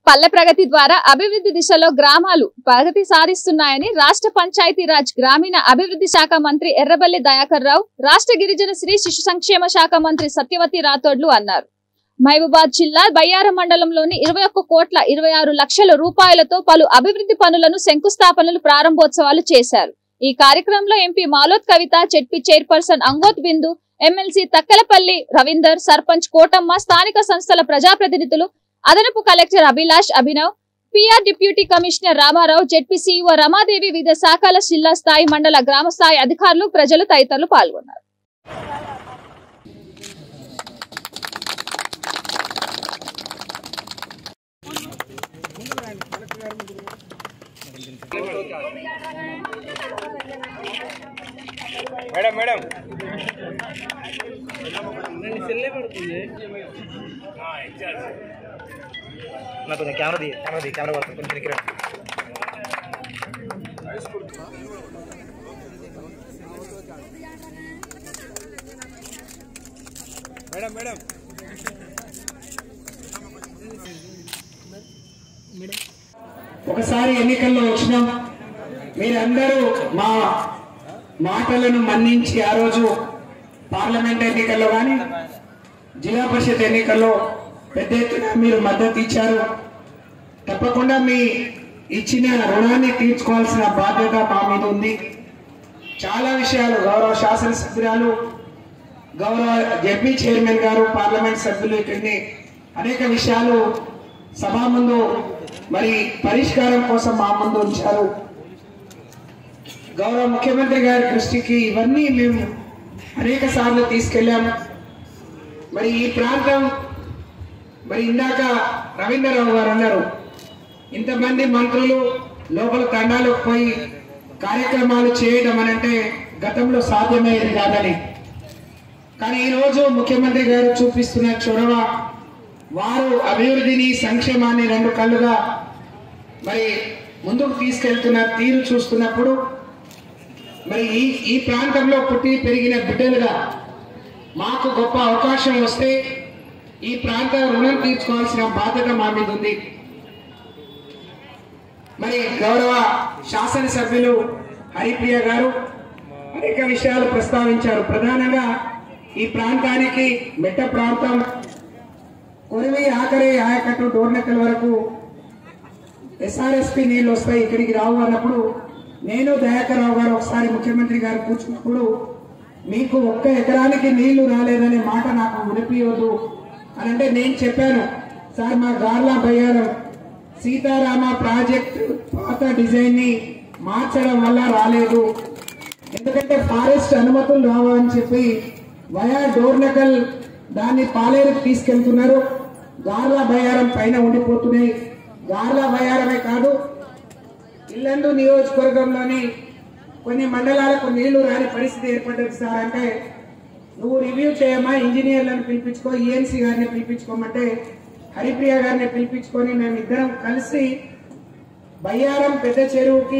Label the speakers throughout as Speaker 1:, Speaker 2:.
Speaker 1: పల్లె ప్రగతి ద్వారా అభివృద్ధి దిశలో గ్రామాలు ప్రగతి సాధిస్తున్నాయని రాష్ట్ర పంచాయతీరాజ్ గ్రామీణ అభివృద్ధి శాఖ మంత్రి ఎర్రబెల్లి దయాకర్ రావు రాష్ట్ర గిరిజన శ్రీ శిశు సంక్షేమ శాఖ మంత్రి సత్యవతి రాథోడ్లు అన్నారు మహబూబాద్ జిల్లా బయ్యార మండలంలోని ఇరవై ఒక్క కోట్ల ఇరవై ఆరు లక్షల రూపాయలతో పలు అభివృద్ధి పనులను శంకుస్థాపనలు ప్రారంభోత్సవాలు చేశారు ఈ కార్యక్రమంలో MP Maloth Kavitha ZP chairperson Angoth Bindu MLC Thakkalapalli Ravinder sarpanch Kotamma స్థానిక సంస్థల ప్రజాప్రతినిధులు అదనపు collector Abhilash Abhinav PR deputy commissioner Ramarao ZP CEO Ramadevi వివిధ శాఖల జిల్లా స్థాయి మండల గ్రామ స్థాయి అధికారులు ప్రజలు తదితరులు పాల్గొన్నారు
Speaker 2: మేడం మేడం నాకు కొంచెం కెమెరా ది కెమెరా ది కెమెరా పడుతుంది కొంచెం దగ్గర మేడం మేడం
Speaker 3: ఒకసారి ఎన్నికల్లో వచ్చినాం మీరందరూ మా మాటలను మన్నించి ఆ రోజు పార్లమెంట్ ఎన్నికల్లో కానీ జిల్లా పరిషత్ ఎన్నికల్లో పెద్ద ఎత్తున మీరు మద్దతు ఇచ్చారు తప్పకుండా మీ ఇచ్చిన రుణాన్ని తీర్చుకోవాల్సిన బాధ్యత మా మీద ఉంది చాలా విషయాలు గౌరవ శాసనసభ్యురాలు గౌరవ జడ్పీ చైర్మన్ గారు పార్లమెంట్ సభ్యులు ఇక్కడిని అనేక విషయాలు సభా ముందు మరి పరిష్కారం కోసం మా ముందు ఉంచారు గౌరవ ముఖ్యమంత్రి గారి దృష్టికి ఇవన్నీ మేము అనేక సార్లు తీసుకెళ్ళాము మరి ఈ ప్రాంతం మరి ఇందాక రవీంద్రరావు గారు అన్నారు ఇంతమంది మంత్రులు లోపల తండాలకు పోయి కార్యక్రమాలు చేయడం అని అంటే గతంలో సాధ్యమయ్యేది కాదని కానీ ఈరోజు ముఖ్యమంత్రి గారు చూపిస్తున్న చొరవ వారు అభివృద్ధిని సంక్షేమాన్ని రెండు కళ్ళుగా మరి ముందుకు తీసుకెళ్తున్న తీరు చూస్తున్నప్పుడు మరి ఈ ఈ ప్రాంతంలో పుట్టి పెరిగిన బిడ్డలుగా మాకు గొప్ప అవకాశం వస్తే ఈ ప్రాంత రుణం తీర్చుకోవాల్సిన బాధ్యత మా మీద ఉంది మరి గౌరవ శాసనసభ్యులు హరిప్రియ గారు అనేక విషయాలు ప్రస్తావించారు ప్రధానంగా ఈ ప్రాంతానికి మెట్ట ప్రాంతం కొరివి ఆఖరి ఆయకట్టు డోర్నకల్ వరకు ఎస్ఆర్ఎస్పి నీళ్ళు వస్తాయి ఇక్కడికి రావు అన్నప్పుడు నేను దయాకర్ రావు గారు ఒకసారి ముఖ్యమంత్రి గారు కూర్చున్నప్పుడు మీకు ఒక్క ఎకరానికి నీళ్లు రాలేదనే మాట నాకు వినిపించవద్దు అని అంటే నేను చెప్పాను సార్ మా గార్లా బయ్యారం సీతారామ ప్రాజెక్ట్ పాత డిజైన్ ని మార్చడం వల్ల రాలేదు ఎందుకంటే ఫారెస్ట్ అనుమతులు రావని చెప్పి వయా డోర్నకల్ దాన్ని పాలేరుకు తీసుకెళ్తున్నారు గార్లా బయ్యారం పైన ఉండిపోతున్నాయి గార్లా బయ్యారమే కాదు ఇల్లందు నియోజకవర్గంలోని కొన్ని మండలాలకు నీళ్లు రాని పరిస్థితి ఏర్పడ్డది సార్ అంటే నువ్వు రివ్యూ చేయమా ఇంజనీర్లను పిలిపించుకో ఈఎన్సీ గారిని పిలిపించుకోమంటే హరిప్రియ గారిని పిలిపించుకొని మేము ఇద్దరం కలిసి బయ్యారం పెద్ద చెరువుకి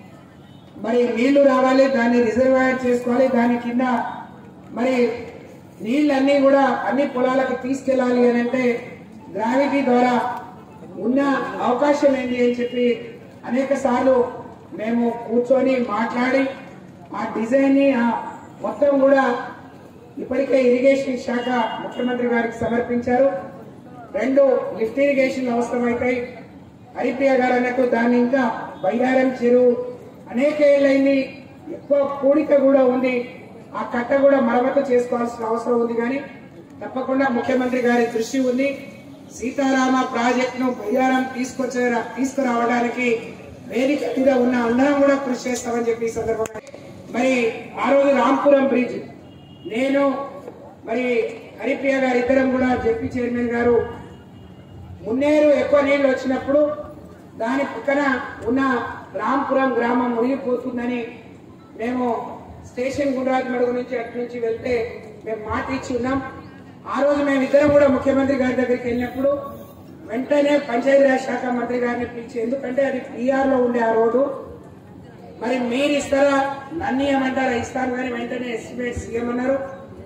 Speaker 3: మరి నీళ్లు రావాలి దాన్ని రిజర్వాయర్ చేసుకోవాలి దాని కింద మరి నీళ్ళన్నీ కూడా అన్ని పొలాలకు తీసుకెళ్ళాలి అని అంటే గ్రావిటీ ద్వారా ఉన్న అవకాశం ఏంటి అని చెప్పి అనేక సార్లు మేము కూర్చొని మాట్లాడి ఆ డిజైన్ ని ఆ మొత్తం కూడా ఇప్పటికే ఇరిగేషన్ శాఖ ముఖ్యమంత్రి గారికి సమర్పించారు రెండు లిఫ్ట్ ఇరిగేషన్ అవసరమైతాయి హరిప్రియ గారు అన్నట్టు దాన్ని ఇంకా బయ్యారం చెరువు అనేక ఏళ్ళైంది ఎక్కువ కూడిక కూడా ఉంది ఆ కట్ట కూడా మరమ్మతు చేసుకోవాల్సిన అవసరం ఉంది కానీ తప్పకుండా ముఖ్యమంత్రి గారి దృష్టి ఉంది సీతారామ ప్రాజెక్ట్ ను బయ్యారం తీసుకొచ్చే తీసుకురావడానికి వేదిక మీద ఉన్న అందరం కూడా కృషి చేస్తామని చెప్పి ఈ సందర్భంగా మరి ఆ రోజు రాంపురం బ్రిడ్జ్ నేను మరి హరిప్రియ గారు ఇద్దరం కూడా జెపీ చైర్మన్ గారు మున్నేరు ఎక్కువ నీళ్లు వచ్చినప్పుడు దాని పక్కన ఉన్న రాంపురం గ్రామం మునిగిపోతుందని మేము స్టేషన్ గుండ్రాజ్ మడుగు నుంచి అటు నుంచి వెళ్తే మేము మాట ఇచ్చి ఉన్నాం ఆ రోజు మేము ఇద్దరం కూడా ముఖ్యమంత్రి గారి దగ్గరికి వెళ్ళినప్పుడు వెంటనే పంచాయతీరాజ్ శాఖ మంత్రి గారిని పిలిచి ఎందుకంటే అది పిఆర్ లో ఉండే ఆ రోడ్డు మరి మీరు ఇస్తారా నన్ను ఏమంటారా ఇస్తాను కానీ వెంటనే ఎస్టిమేట్స్ ఇవ్వమన్నారు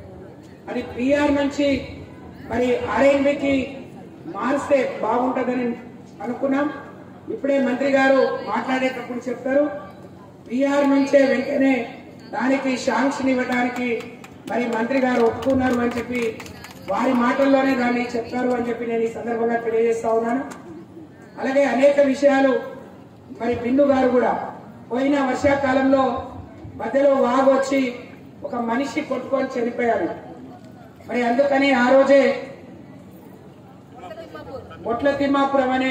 Speaker 3: అది పిఆర్ నుంచి మరి ఆర్ఎన్బికి మారిస్తే బాగుంటుందని అనుకున్నాం ఇప్పుడే మంత్రి గారు మాట్లాడేటప్పుడు చెప్తారు బీఆర్ నుంచే వెంటనే దానికి శాంక్షన్ ఇవ్వడానికి మరి మంత్రి గారు ఒప్పుకున్నారు అని చెప్పి వారి మాటల్లోనే దాన్ని చెప్తారు అని చెప్పి నేను ఈ సందర్భంగా తెలియజేస్తా ఉన్నాను అలాగే అనేక విషయాలు మరి బిందు గారు కూడా పోయిన వర్షాకాలంలో మధ్యలో వాగు వచ్చి ఒక మనిషి కొట్టుకొని చనిపోయారు మరి అందుకని ఆ రోజే బొట్ల తిమ్మాపురం అనే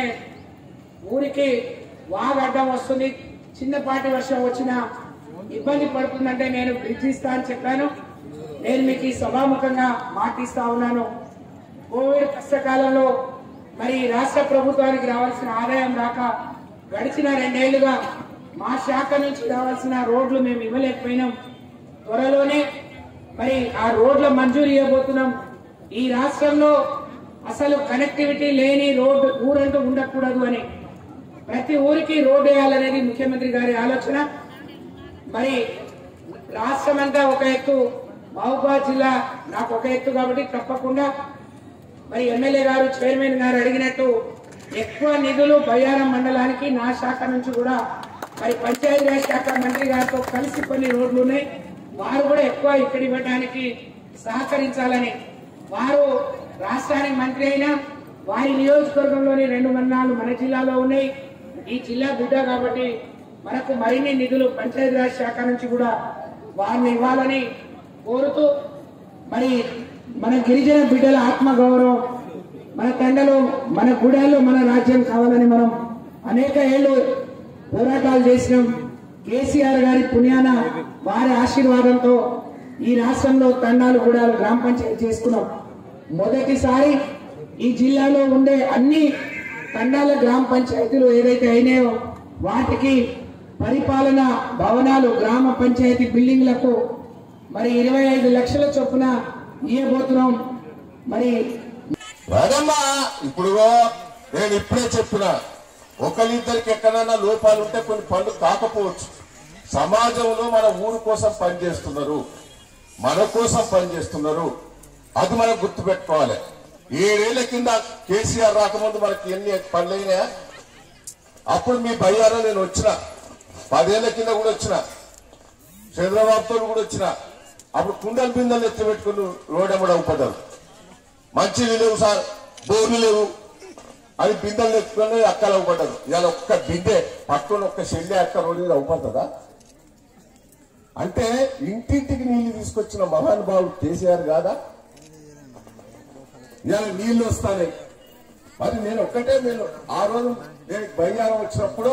Speaker 3: ఊరికి వాగు అడ్డం వస్తుంది చిన్నపాటి వర్షం వచ్చినా ఇబ్బంది పడుతుందంటే నేను బ్రిడ్జ్ ఇస్తా అని చెప్పాను నేను మీకు ఈ సభాముఖంగా మాటిస్తా ఉన్నాను కోవిడ్ కష్టకాలంలో మరి రాష్ట్ర ప్రభుత్వానికి రావాల్సిన ఆదాయం రాక గడిచిన రెండేళ్లుగా మా శాఖ నుంచి రావాల్సిన రోడ్లు మేము ఇవ్వలేకపోయినాం త్వరలోనే మరి ఆ రోడ్ల మంజూరు ఇవ్వబోతున్నాం ఈ రాష్ట్రంలో అసలు కనెక్టివిటీ లేని రోడ్డు ఊరంటూ ఉండకూడదు అని ప్రతి ఊరికి రోడ్డు వేయాలనేది ముఖ్యమంత్రి గారి ఆలోచన మరి రాష్ట్రం అంతా ఒక ఎత్తు మహబూబాద్ జిల్లా నాకు ఒక ఎత్తు కాబట్టి తప్పకుండా మరి ఎమ్మెల్యే గారు చైర్మన్ గారు అడిగినట్టు ఎక్కువ నిధులు బయ్యారం మండలానికి నా శాఖ నుంచి కూడా మరి పంచాయతీరాజ్ శాఖ మంత్రి గారితో కలిసి కొన్ని రోడ్లు ఉన్నాయి వారు కూడా ఎక్కువ ఇక్కడ ఇవ్వడానికి సహకరించాలని వారు రాష్ట్రానికి మంత్రి అయినా వారి నియోజకవర్గంలోని రెండు మండలాలు మన జిల్లాలో ఉన్నాయి ఈ జిల్లా బిడ్డ కాబట్టి మనకు మరిన్ని నిధులు పంచాయతీరాజ్ శాఖ నుంచి కూడా వారిని ఇవ్వాలని కోరుతూ మరి మన గిరిజన బిడ్డల ఆత్మగౌరవం మన తండలో మన గుడాల్లో మన రాజ్యం కావాలని మనం అనేక ఏళ్ళు పోరాటాలు చేసినాం కేసీఆర్ గారి పుణ్యాన వారి ఆశీర్వాదంతో ఈ రాష్ట్రంలో తండాలు గుడాలు గ్రామ పంచాయతీ చేసుకున్నాం మొదటిసారి ఈ జిల్లాలో ఉండే అన్ని తండాల గ్రామ పంచాయతీలు ఏదైతే అయినాయో వాటికి పరిపాలన భవనాలు గ్రామ పంచాయతీ బిల్డింగ్లకు మరి ఇరవై ఐదు లక్షల చొప్పున ఇవ్వబోతున్నాం మరి
Speaker 4: రాదమ్మా ఇప్పుడు నేను ఇప్పుడే చెప్పిన ఒకరిద్దరికి ఎక్కడైనా లోపాలు ఉంటే కొన్ని పనులు కాకపోవచ్చు సమాజంలో మన ఊరు కోసం పనిచేస్తున్నారు మన కోసం పనిచేస్తున్నారు అది మనం గుర్తుపెట్టుకోవాలి ఏడేళ్ల కింద కేసీఆర్ రాకముందు మనకి ఎన్ని పనులు అయినాయా అప్పుడు మీ భయ్యారా నేను వచ్చిన పదేళ్ల కింద కూడా వచ్చిన చంద్రబాబుతో కూడా వచ్చిన అప్పుడు కుండలు బిందెలు ఎత్తి పెట్టుకుని రోడ్డమ్మడ ఉపడ్డారు మంచి లేవు సార్ బోర్లు లేవు అని బిందెలు ఎత్తుకొని అక్కలు అవ్వబడ్డారు ఇవాళ ఒక్క బిందె పట్టుకొని ఒక్క చెల్లె అక్క రోడ్డు మీద అవ్వబడుతుందా అంటే ఇంటింటికి నీళ్లు తీసుకొచ్చిన మహానుభావుడు కేసీఆర్ కాదా ఇవాళ నీళ్లు వస్తాయి మరి నేను ఒక్కటే నేను ఆ రోజు నేను బయ్యారం వచ్చినప్పుడు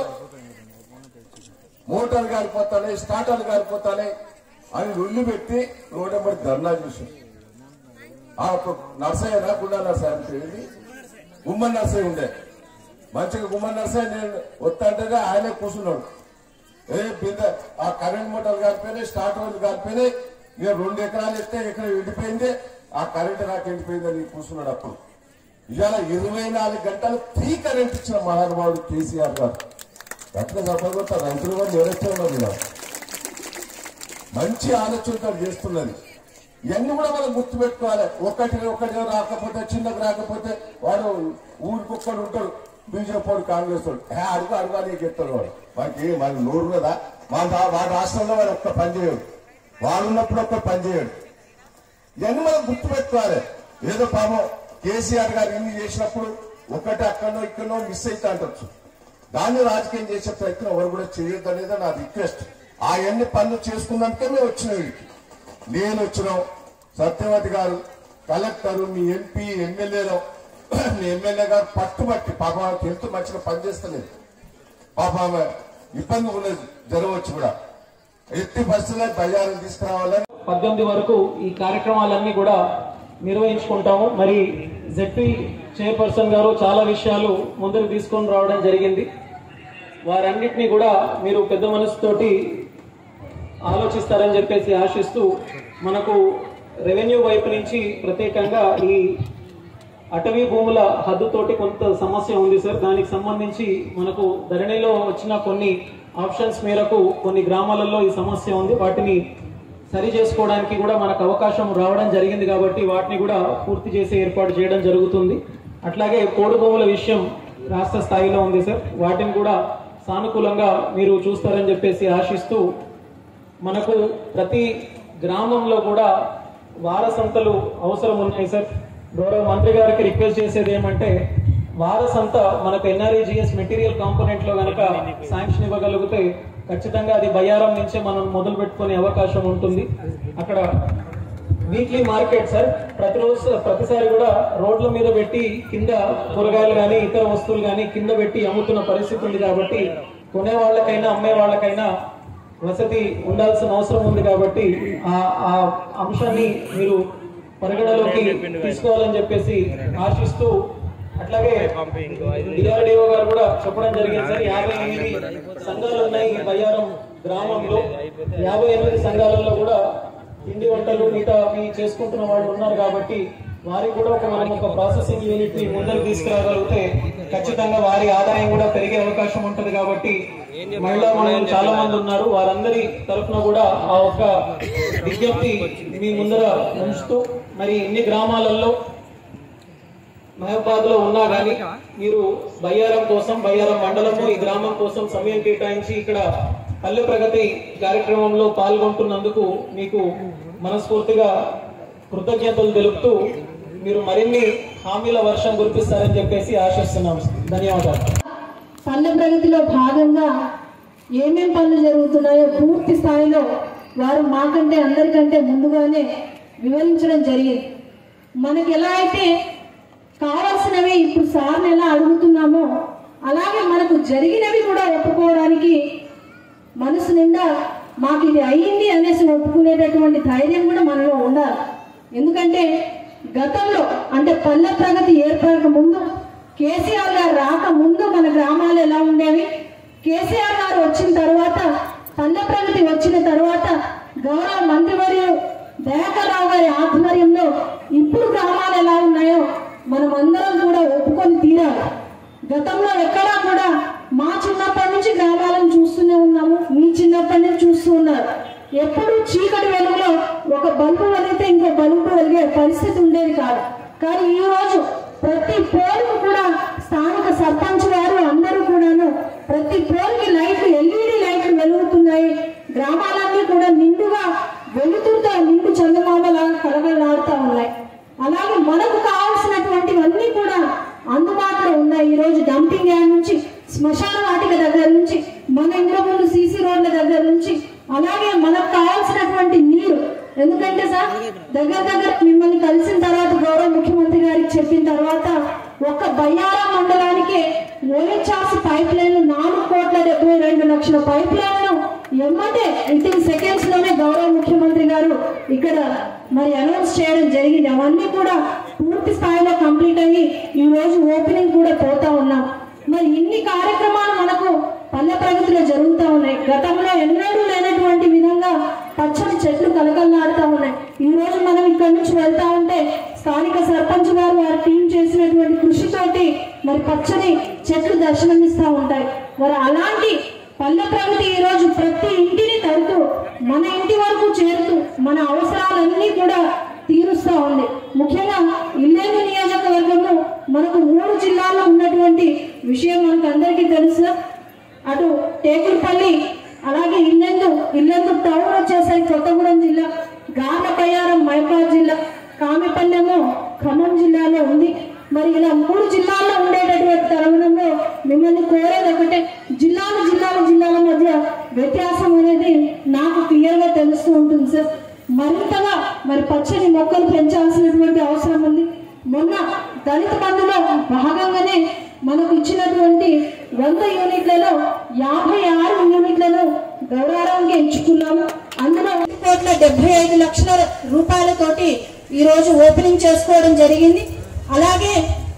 Speaker 4: మోటార్ కాలిపోతానే స్టార్టర్లు కాలిపోతానే అని రుల్లు పెట్టి రోడ్డు ఎంబడి ధర్నా చూసి ఆ అప్పుడు నర్సయ్య నా గుండా నర్సయ్య అని తెలియదు గుమ్మ నర్సయ్య ఉండే మంచిగా గుమ్మ నర్సయ్య నేను వస్తాంటేనే ఆయనే కూర్చున్నాడు ఏ బింద ఆ కరెంట్ మోటార్ కాలిపోయినాయి స్టార్ట్ వాళ్ళు కాలిపోయినాయి ఇక రెండు ఎకరాలు ఇస్తే ఎకరం ఎండిపోయింది ఆ కరెంట్ నాకు ఎండిపోయింది అని కూర్చున్నాడు అప్పుడు ఇవాళ ఇరవై నాలుగు గంటలు ఫ్రీ కరెంట్ ఇచ్చిన మహానుభావుడు కేసీఆర్ గారు ఎట్లా చెప్పకపోతే రైతులు కూడా నేరచ్చే ఉన్నారు ఇలా మంచి ఆలోచనతో చేస్తున్నది ఇవన్నీ కూడా మనం గుర్తుపెట్టుకోవాలి ఒకటి ఒకటి రాకపోతే చిన్నకు రాకపోతే వాడు ఊరికొక్కడు ఉంటాడు బీజేపీ వాడు కాంగ్రెస్ వాడు ఏ అడుగు అడుగు అని చెప్తాడు వాడు వాడికి మన నోరు కదా మన రా- వాడి రాష్ట్రంలో వాడు ఒక్క పని చేయడు వాడు ఉన్నప్పుడు ఒక్క పని చేయడు ఇవన్నీ మనం గుర్తుపెట్టుకోవాలి ఏదో పాపం కేసీఆర్ గారు ఇన్ని చేసినప్పుడు ఒకటి అక్కడనో ఇక్కడనో మిస్ అయితే అంటొచ్చు దాన్ని రాజకీయం చేసే ప్రయత్నం ఎవరు కూడా చేయొద్దు అనేది నా రిక్వెస్ట్ ఆ ఎన్ని పనులు చేసుకున్నందుకే మేము వచ్చినాం వీడికి నేను వచ్చినాం సత్యవతి గారు కలెక్టర్ మీ ఎంపీ ఎమ్మెల్యేలో మీ ఎమ్మెల్యే గారు పట్టుబట్టి పాప ఆమెకి హెల్త్ మంచిగా పనిచేస్తలేదు పాప ఆమె ఇబ్బంది ఉన్నది జరగవచ్చు కూడా ఎట్టి పరిస్థితుల్లో బయ్యారం తీసుకురావాలని
Speaker 5: పద్దెనిమిది వరకు ఈ కార్యక్రమాలన్నీ కూడా నిర్వహించుకుంటాము మరి జెడ్పీ చైర్పర్సన్ గారు చాలా విషయాలు ముందుకు తీసుకొని రావడం జరిగింది వారన్నిటినీ కూడా మీరు పెద్ద మనసుతోటి ఆలోచిస్తారని చెప్పేసి ఆశిస్తూ మనకు రెవెన్యూ వైపు నుంచి ప్రత్యేకంగా ఈ అటవీ భూముల హద్దుతోటి కొంత సమస్య ఉంది సార్ దానికి సంబంధించి మనకు ధరణిలో వచ్చిన కొన్ని ఆప్షన్స్ మేరకు కొన్ని గ్రామాలలో ఈ సమస్య ఉంది వాటిని సరి చేసుకోవడానికి కూడా మనకు అవకాశం రావడం జరిగింది కాబట్టి వాటిని కూడా పూర్తి చేసే ఏర్పాటు చేయడం జరుగుతుంది అట్లాగే పోడు భూముల విషయం రాష్ట్ర స్థాయిలో ఉంది సార్ వాటిని కూడా సానుకూలంగా మీరు చూస్తారని చెప్పేసి ఆశిస్తూ మనకు ప్రతి గ్రామంలో కూడా వార సంతలు అవసరం ఉన్నాయి సార్ గౌరవ మంత్రి గారికి రిక్వెస్ట్ చేసేది ఏమంటే వార సంత మనకు ఎన్ఆర్ఈజిఎస్ మెటీరియల్ కాంపోనెంట్ లో కనుక శాంక్షన్ ఇవ్వగలిగితే ఖచ్చితంగా అది బయ్యారం నుంచే మనం మొదలు పెట్టుకునే అవకాశం ఉంటుంది అక్కడ వీక్లీ మార్కెట్ సార్ ప్రతిరోజు ప్రతిసారి కూడా రోడ్ల మీద పెట్టి కింద కూరగాయలు కానీ ఇతర వస్తువులు కానీ కింద పెట్టి అమ్ముతున్న పరిస్థితి ఉంది కాబట్టి కొనే వాళ్ళకైనా అమ్మే వాళ్ళకైనా వసతి ఉండాల్సిన అవసరం ఉంది కాబట్టి ఆ ఆ అంశాన్ని మీరు పరిగణలోకి తీసుకోవాలని చెప్పేసి ఆశిస్తూ అట్లాగే డిఆర్డిఓ గారు కూడా చెప్పడం జరిగింది సార్ యాభై ఎనిమిది సంఘాలు ఉన్నాయి ఈ బయ్యారం గ్రామంలో యాభై ఎనిమిది సంఘాలలో కూడా పిండి వంటలు మిగతా అవి చేసుకుంటున్న వాళ్ళు ఉన్నారు కాబట్టి వారికి కూడా ఒక మనం ఒక ప్రాసెసింగ్ యూనిట్ ని ముందరు తీసుకురాగలిగితే ఖచ్చితంగా వారి ఆదాయం కూడా పెరిగే అవకాశం ఉంటది కాబట్టి మహిళా మహిళలు చాలా మంది ఉన్నారు వారందరి తరఫున కూడా ఆ ఒక విజ్ఞప్తి మీ ముందర ఉంచుతూ మరి ఇన్ని గ్రామాలలో మహబాద్ లో ఉన్నా గానీ మీరు బయ్యారం కోసం బయ్యారం మండలము ఈ గ్రామం కోసం సమయం కేటాయించి ఇక్కడ పల్లె ప్రగతి కార్యక్రమంలో పాల్గొంటున్నందుకు మీకు మనస్ఫూర్తిగా కృతజ్ఞతలు తెలుపుతూ మీరు మరిన్ని హామీల వర్షం కురిపిస్తారని చెప్పేసి ఆశిస్తున్నాం ధన్యవాదాలు
Speaker 6: పల్లె ప్రగతిలో భాగంగా ఏమేం పనులు జరుగుతున్నాయో పూర్తి స్థాయిలో వారు మాకంటే అందరికంటే ముందుగానే వివరించడం జరిగింది మనకి ఎలా అయితే కావాల్సినవి ఇప్పుడు సార్ని ఎలా అడుగుతున్నామో అలాగే మనకు జరిగినవి కూడా ఒప్పుకోవడానికి మనసు నిండా మాకు ఇది అయ్యింది అనేసి ఒప్పుకునేటటువంటి ధైర్యం కూడా మనలో ఉండాలి ఎందుకంటే గతంలో అంటే పల్లె ప్రగతి ఏర్పడక ముందు కేసీఆర్ గారు రాక ముందు మన గ్రామాలు ఎలా ఉండేవి కేసీఆర్ గారు వచ్చిన తర్వాత పల్లె ప్రగతి వచ్చిన తర్వాత గౌరవ మంత్రివర్యు దయాకర్ రావు గారి ఆధ్వర్యంలో ఇప్పుడు గ్రామాలు ఎలా ఉన్నాయో మనం అందరం కూడా ఒప్పుకొని తీరాలి గతంలో ఎక్కడా కూడా మా చిన్నప్పటి నుంచి గ్రామాలను చూస్తూనే ఉన్నాము మీ చిన్నప్పటి నుంచి చూస్తూ ఉన్నారు ఎప్పుడు చీకటి వెలుగులో ఒక బల్బు వెలిగితే ఇంకో బల్బు వెలిగే పరిస్థితి ఉండేది కాదు కానీ ఈ రోజు ప్రతి పోరుకు కూడా స్థానిక సర్పంచ్ గారు అందరూ కూడాను ప్రతి పోరుకి లైట్లు ఎల్ఈడి లైట్లు వెలుగుతున్నాయి గ్రామాలన్నీ కూడా నిండుగా వెలుతురుతో నిండు చందమామలాగా కలగలాడుతూ ఉన్నాయి అలాగే మనకు కావాల్సినటువంటివన్నీ కూడా అందుబాటులో ఉన్నాయి ఈ రోజు డంపింగ్ యార్డ్ నుంచి శ్మశాన వాటిక దగ్గర నుంచి మన ఇంట్లో ముందు సీసీ రోడ్ల దగ్గర నుంచి అలాగే మనకు కావాల్సినటువంటి నీరు ఎందుకంటే సార్ దగ్గర దగ్గర మిమ్మల్ని కలిసిన తర్వాత గౌరవ ముఖ్యమంత్రి గారికి చెప్పిన తర్వాత ఒక్క బయ్యారా మండలానికే ఓఎన్చార్స్ పైప్ లైన్ నాలుగు కోట్ల డెబ్బై రెండు లక్షల పైప్ లైన్ను ఎమ్మటే వితిన్ సెకండ్స్ లోనే గౌరవ ముఖ్యమంత్రి గారు ఇక్కడ మరి అనౌన్స్ చేయడం జరిగింది అవన్నీ కూడా పూర్తి స్థాయిలో కంప్లీట్ అయ్యి ఈ రోజు ఓపెనింగ్ కూడా పోతా ఉన్నాం మరి ఇన్ని కార్యక్రమాలు మనకు పల్లె ప్రగతిలో జరుగుతూ ఉన్నాయి గతంలో ఎన్నడూ లేనటువంటి విధంగా పచ్చని చెట్లు కలకల్లాడుతూ ఉన్నాయి ఈ రోజు మనం ఇక్కడ నుంచి వెళ్తా ఉంటే స్థానిక సర్పంచ్ గారు వారి టీం చేసినటువంటి కృషితోటి మరి పచ్చని చెట్లు దర్శనమిస్తూ ఉంటాయి మరి అలాంటి పల్లె ప్రగతి ఈ రోజు ప్రతి ఇంటిని తడుతూ మన ఇంటి వరకు చేరుతూ మన అవసరాలన్నీ కూడా తీరుస్తా ఉంది ముఖ్యంగా ఇల్లేరు నియోజకవర్గంలో మనకు మూడు జిల్లాల్లో ఉన్నటువంటి విషయం మనకు అందరికీ తెలుసు అటు టేకులపల్లి అలాగే ఇల్లెందు ఇల్లెందు టౌన్ వచ్చేసరికి కొత్తగూడెం జిల్లా గార్లపయ్యారం మైపాడ్ జిల్లా కామెపల్లెమో ఖమ్మం జిల్లాలో ఉంది మరి ఇలా మూడు జిల్లాల్లో ఉండేటటువంటి తరుణంలో మిమ్మల్ని కోరేది ఒకటే జిల్లాలు జిల్లాల జిల్లాల మధ్య వ్యత్యాసం అనేది నాకు క్లియర్గా తెలుస్తూ ఉంటుంది సార్ మరింతగా మరి పచ్చని మొక్కలు పెంచాల్సినటువంటి అవసరం ఉంది మొన్న దళిత బంధులో భాగంగానే మనకు ఇచ్చినటువంటి వంద యూనిట్లలో యాభై ఆరు యూనిట్లను గౌరవంగా ఎంచుకున్నాము అందులో ఒకటి కోట్ల డెబ్బై ఐదు లక్షల రూపాయలతోటి ఈ రోజు ఓపెనింగ్ చేసుకోవడం జరిగింది అలాగే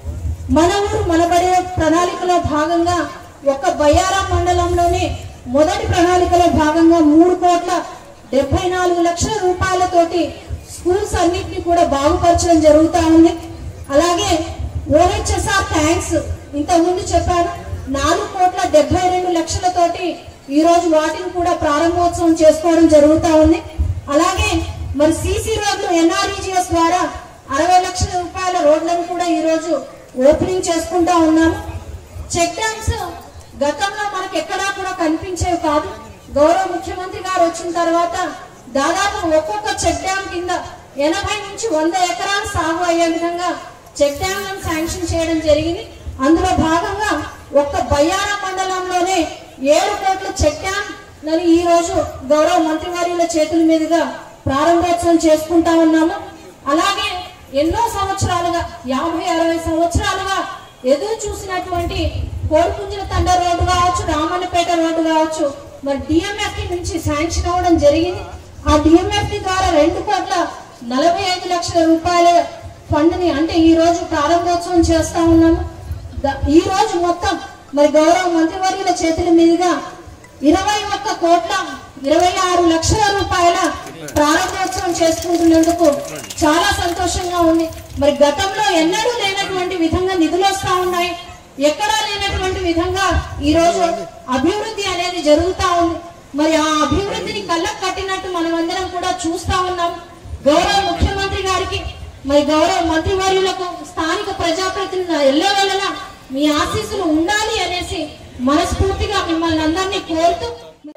Speaker 6: మన ఊరు మనబడే ప్రణాళికలో భాగంగా ఒక బయ్యారం మండలంలోనే మొదటి ప్రణాళికలో భాగంగా మూడు కోట్ల డెబ్బై నాలుగు లక్షల రూపాయలతోటి స్కూల్స్ అన్నిటిని కూడా బాగుపరచడం జరుగుతా ఉంది అలాగే ఓహెచ్ఎస్ఆర్ ట్యాంక్స్ ఇంతకుముందు చెప్పారు నాలుగు కోట్ల డెబ్బై రెండు లక్షలతోటి ఈ రోజు వాటిని కూడా ప్రారంభోత్సవం చేసుకోవడం జరుగుతా ఉంది అలాగే మరి సీసీ రోడ్లు ఎన్ఆర్ఈజిఎస్ ద్వారా అరవై లక్షల రూపాయల రోడ్లను కూడా ఈ రోజు ఓపెనింగ్ చేసుకుంటా ఉన్నాము చెక్ డ్యామ్స్ గతంలో మనకి ఎక్కడా కూడా కనిపించేవి కాదు గౌరవ ముఖ్యమంత్రి గారు వచ్చిన తర్వాత దాదాపు ఒక్కొక్క చెక్ డ్యామ్ కింద ఎనభై నుంచి వంద ఎకరాలు సాగు అయ్యే విధంగా చెక్ డ్యామ్లను శాంక్షన్ చేయడం జరిగింది అందులో భాగంగా ఒక్క బయ్యార మండలంలోనే ఏడు కోట్ల చెక్ డ్యామ్ లని ఈ రోజు గౌరవ మంత్రివర్యుల చేతుల మీదుగా ప్రారంభోత్సవం చేసుకుంటా ఉన్నాము అలాగే ఎన్నో సంవత్సరాలుగా యాభై అరవై సంవత్సరాలుగా ఎదురు చూసినటువంటి కోడిపుంజల తండ రోడ్డు కావచ్చు రామన్నపేట రోడ్డు కావచ్చు మరి డిఎంఎఫ్ నుంచి శాంక్షన్ అవ్వడం జరిగింది ఆ డిఎంఎఫ్ ద్వారా రెండు కోట్ల నలభై ఐదు లక్షల రూపాయల ఫండ్ ని అంటే ఈ రోజు ప్రారంభోత్సవం చేస్తా ఉన్నాము ద- ఈ రోజు మొత్తం మరి గౌరవ మంత్రివర్యుల చేతుల మీదుగా ఇరవై ఒక్క కోట్ల ఇరవై ఆరు లక్షల రూపాయల ప్రారంభోత్సవం చేసుకుంటున్నందుకు చాలా సంతోషంగా ఉంది మరి గతంలో ఎన్నడూ లేనటువంటి విధంగా నిధులు వస్తా ఉన్నాయి ఎక్కడా లేనటువంటి విధంగా ఈ రోజు అభివృద్ధి అనేది జరుగుతా ఉంది మరి ఆ అభివృద్ధిని కళ్ళకు కట్టినట్టు మనమందరం కూడా చూస్తా ఉన్నాం గౌరవ ముఖ్యమంత్రి గారికి మరి గౌరవ మంత్రివర్యులకు స్థానిక ప్రజాప్రతినిధుల ఎల్లవేళలా మీ ఆశీస్సులు ఉండాలి అనేసి మనస్ఫూర్తిగా మిమ్మల్ని అందరినీ కోరుతూ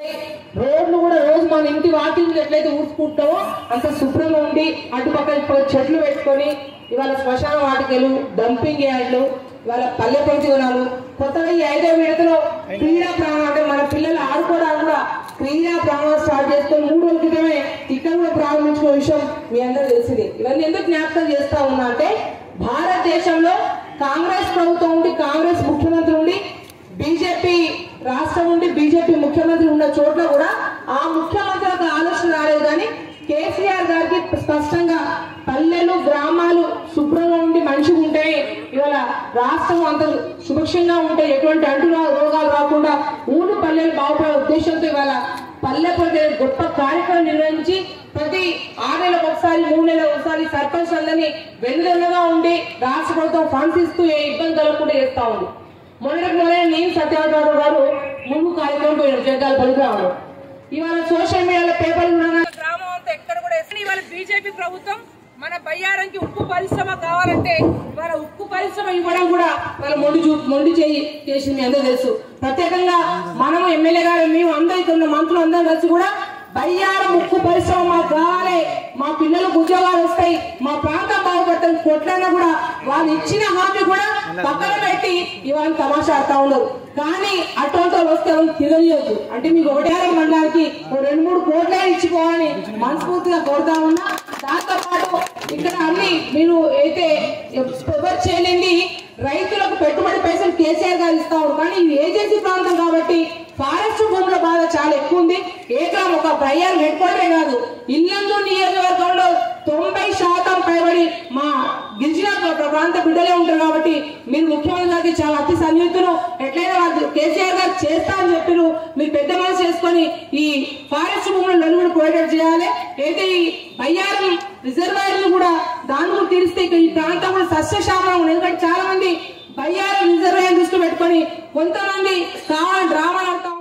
Speaker 7: రోడ్లు కూడా రోజు మన ఇంటి వాకింగ్ ఎట్లయితే ఊడ్చుకుంటామో అంత శుభ్రంగా ఉండి అటుపక్క ఇటుపక్క చెట్లు పెట్టుకొని ఇవాళ శ్మశాన వాటికలు డంపింగ్ యార్డ్లు ఇవాళ పల్లె ప్రతిగుణాలు కొత్తగా ఈ ఐదో విడతలో క్రీడా ప్రాంగణం అంటే మన పిల్లలు ఆడుకోవడానికి కూడా క్రీడా ప్రాంగణం స్టార్ట్ చేసుకొని మూడు రోజుల క్రితమే ఇక్కడ కూడా ప్రారంభించుకున్న విషయం మీ అందరూ తెలిసింది ఇవన్నీ ఎందుకు జ్ఞాపకం చేస్తా ఉన్నా అంటే భారతదేశంలో కాంగ్రెస్ ప్రభుత్వం ఉండి కాంగ్రెస్ ముఖ్యమంత్రి ఉండి బీజేపీ రాష్ట్రం నుండి బీజేపీ ముఖ్యమంత్రి ఉన్న చోట్ల కూడా ఆ ముఖ్యమంత్రులకు ఆలోచన రాలేదు కానీ కేసీఆర్ గారికి స్పష్టంగా పల్లెలు గ్రామాలు శుభ్రంగా ఉండి మంచిగా ఉంటే ఇవాళ రాష్ట్రం అంత సుభిక్షంగా ఉంటే ఎటువంటి అంటు రోగాలు రాకుండా ఊరు పల్లెలు బాగుపడే ఉద్దేశంతో ఇవాళ పల్లె ప్రజల గొప్ప కార్యక్రమం నిర్వహించి ప్రతి ఆరు నెలలకు ఒకసారి మూడు నెలలకు ఒకసారి సర్పంచ్ అందరినీ వెన్నుదన్నుగా ఉండి రాష్ట్ర ప్రభుత్వం ఫండ్స్ ఇస్తూ ఏ ఇబ్బంది కలగకుండా చేస్తా ఉంది మొన్నటి మొదలైన నేను సత్యవతిరావు గారు ముందు కార్యక్రమం పోయినారు జగ్గాల పలికి ఇవాళ సోషల్ మీడియాలో పేపర్లు కూడా
Speaker 8: గ్రామం అంతా ఎక్కడ కూడా వేసి ఇవాళ బీజేపీ ప్రభుత్వం మన బయ్యారంకి ఉక్కు పరిశ్రమ కావాలంటే
Speaker 7: ఇవాళ ఉక్కు పరిశ్రమ ఇవ్వడం కూడా వాళ్ళ మొండి చూ మొండి చేయి చేసింది మీ అందరూ తెలుసు ప్రత్యేకంగా మనము ఎమ్మెల్యే గారు మేము అందరం ఇక్కడ ఉన్న మంత్రులు అందరం కలిసి కూడా బయ్యారం ఉక్కు పరిశ్రమ మాకు కావాలి మా పిల్లలకు ఉద్యోగాలు వస్తాయి మా ప్రాంతం బాగుపడతాం కొట్లైనా కూడా వాళ్ళు ఇచ్చిన హామీ కూడా పక్కన పెట్టి ఇవాళ తమాషా ఆడుతా ఉన్నారు కానీ అటువంటి వాళ్ళు వస్తే వాళ్ళని తిరగలేదు అంటే మీకు ఒకటేరం మండలానికి ఓ రెండు మూడు కోట్లే ఇచ్చిపోవాలని మనస్ఫూర్తిగా కోరుతా ఉన్నా దాంతో పాటు ఇక్కడ అన్ని మీరు అయితే ఎవరు చేయలేండి రైతులకు పెట్టుబడి పైసలు కేసీఆర్ గారు ఇస్తా ఉన్నారు కానీ ఇది ఏజెన్సీ ప్రాంతం కాబట్టి ఫారెస్ట్ భూముల బాధ చాలా ఎక్కువ ఉంది ఏకం ఒక బయ్యారు హెడ్ క్వార్టరే కాదు ఇల్లందు నియోజకవర్గంలో తొంభై శాతం పైబడి మా గిరిజన ప్ర- ప్రాంత బిడ్డలే ఉంటారు కాబట్టి మీరు ముఖ్యమంత్రి గారికి చాలా అతి సన్నిహితులు ఎట్లయినా వాళ్ళు కేసీఆర్ గారు చేస్తా అని చెప్పిరు మీరు పెద్ద మనసు చేసుకొని ఈ ఫారెస్ట్ భూములు నలుగురు పోయేటట్టు చేయాలి అయితే ఈ బయ్యారం రిజర్వాయర్లు కూడా దాని కూడా తీరిస్తే ఇక ఈ ప్రాంతం కూడా సస్యశ్యామలం ఉంది. ఎందుకంటే చాలా మంది బయ్యారం రిజర్వాయర్ దృష్టి పెట్టుకొని కొంతమంది కావాలని డ్రామాలు ఆడుతా